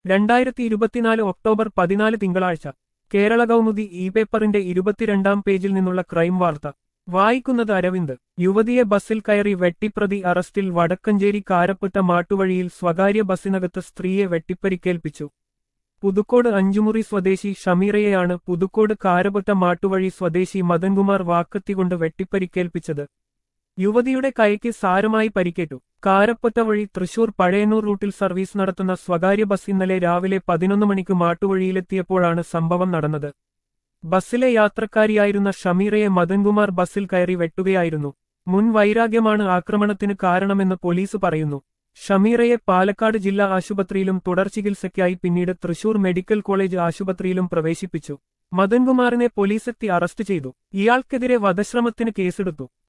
രണ്ടായിരത്തി ഇരുപത്തിനാല് ഒക്ടോബർ പതിനാല് തിങ്കളാഴ്ച കേരള കൗമുദി ഇ പേപ്പറിന്റെ ഇരുപത്തിരണ്ടാം പേജിൽ നിന്നുള്ള ക്രൈം വാർത്ത വായിക്കുന്നത് അരവിന്ദ് യുവതിയെ ബസ്സിൽ കയറി വെട്ടിപ്രതി അറസ്റ്റിൽ വടക്കഞ്ചേരി കാരപ്പുറ്റ മാട്ടുവഴിയിൽ സ്വകാര്യ ബസ്സിനകത്ത് സ്ത്രീയെ വെട്ടിപ്പരിക്കേൽപ്പിച്ചു പുതുക്കോട് അഞ്ചുമുറി സ്വദേശി ഷമീറയെയാണ് പുതുക്കോട് കാരപുറ്റ മാട്ടുവഴി സ്വദേശി മദൻകുമാർ വാക്കത്തികൊണ്ട് വെട്ടിപ്പരിക്കേൽപ്പിച്ചത് യുവതിയുടെ കൈക്ക് സാരമായി പരിക്കേറ്റു കാരപ്പറ്റ വഴി തൃശൂർ പഴയന്നൂർ റൂട്ടിൽ സർവീസ് നടത്തുന്ന സ്വകാര്യ ബസ് ഇന്നലെ രാവിലെ പതിനൊന്ന് മണിക്ക് മാട്ടുവഴിയിലെത്തിയപ്പോഴാണ് സംഭവം നടന്നത് ബസ്സിലെ യാത്രക്കാരിയായിരുന്ന ഷമീറയെ മദൻകുമാർ ബസ്സിൽ കയറി വെട്ടുകയായിരുന്നു മുൻ വൈരാഗ്യമാണ് ആക്രമണത്തിന് കാരണമെന്ന് പോലീസ് പറയുന്നു ഷമീറയെ പാലക്കാട് ജില്ലാ ആശുപത്രിയിലും തുടർ ചികിത്സയ്ക്കായി പിന്നീട് തൃശൂർ മെഡിക്കൽ കോളേജ് ആശുപത്രിയിലും പ്രവേശിപ്പിച്ചു മദൻകുമാറിനെ പോലീസെത്തി അറസ്റ്റ് ചെയ്തു ഇയാൾക്കെതിരെ വധശ്രമത്തിന് കേസെടുത്തു